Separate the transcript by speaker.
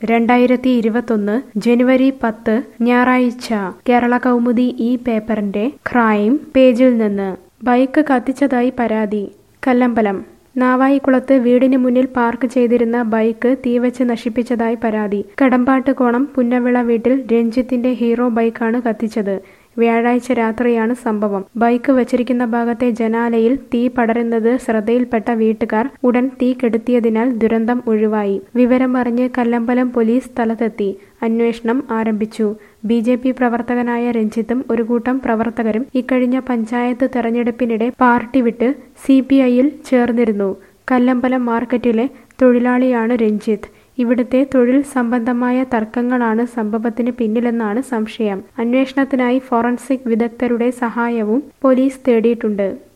Speaker 1: രണ്ടായിരത്തി ഇരുപത്തൊന്ന് ജനുവരി പത്ത് ഞായറാഴ്ച കേരള കൗമുദി ഈ പേപ്പറിന്റെ ക്രൈം പേജിൽ നിന്ന് ബൈക്ക് കത്തിച്ചതായി പരാതി കല്ലമ്പലം നാവായിക്കുളത്ത് വീടിന് മുന്നിൽ പാർക്ക് ചെയ്തിരുന്ന ബൈക്ക് തീവച്ച് നശിപ്പിച്ചതായി പരാതി കടമ്പാട്ട് കോണം പുന്നവിള വീട്ടിൽ രഞ്ജിത്തിന്റെ ഹീറോ ബൈക്കാണ് കത്തിച്ചത് വ്യാഴാഴ്ച രാത്രിയാണ് സംഭവം ബൈക്ക് വച്ചിരിക്കുന്ന ഭാഗത്തെ ജനാലയിൽ തീ പടരുന്നത് ശ്രദ്ധയിൽപ്പെട്ട വീട്ടുകാർ ഉടൻ തീ കെടുത്തിയതിനാൽ ദുരന്തം ഒഴിവായി വിവരമറിഞ്ഞ് കല്ലമ്പലം പോലീസ് സ്ഥലത്തെത്തി അന്വേഷണം ആരംഭിച്ചു ബി ജെ പി പ്രവർത്തകനായ രഞ്ജിത്തും ഒരു കൂട്ടം പ്രവർത്തകരും ഇക്കഴിഞ്ഞ പഞ്ചായത്ത് തെരഞ്ഞെടുപ്പിനിടെ പാർട്ടി വിട്ട് സി പി ഐയിൽ ചേർന്നിരുന്നു കല്ലമ്പലം മാർക്കറ്റിലെ തൊഴിലാളിയാണ് രഞ്ജിത്ത് ഇവിടുത്തെ തൊഴിൽ സംബന്ധമായ തർക്കങ്ങളാണ് സംഭവത്തിന് പിന്നിലെന്നാണ് സംശയം അന്വേഷണത്തിനായി ഫോറൻസിക് വിദഗ്ധരുടെ സഹായവും പോലീസ് തേടിയിട്ടുണ്ട്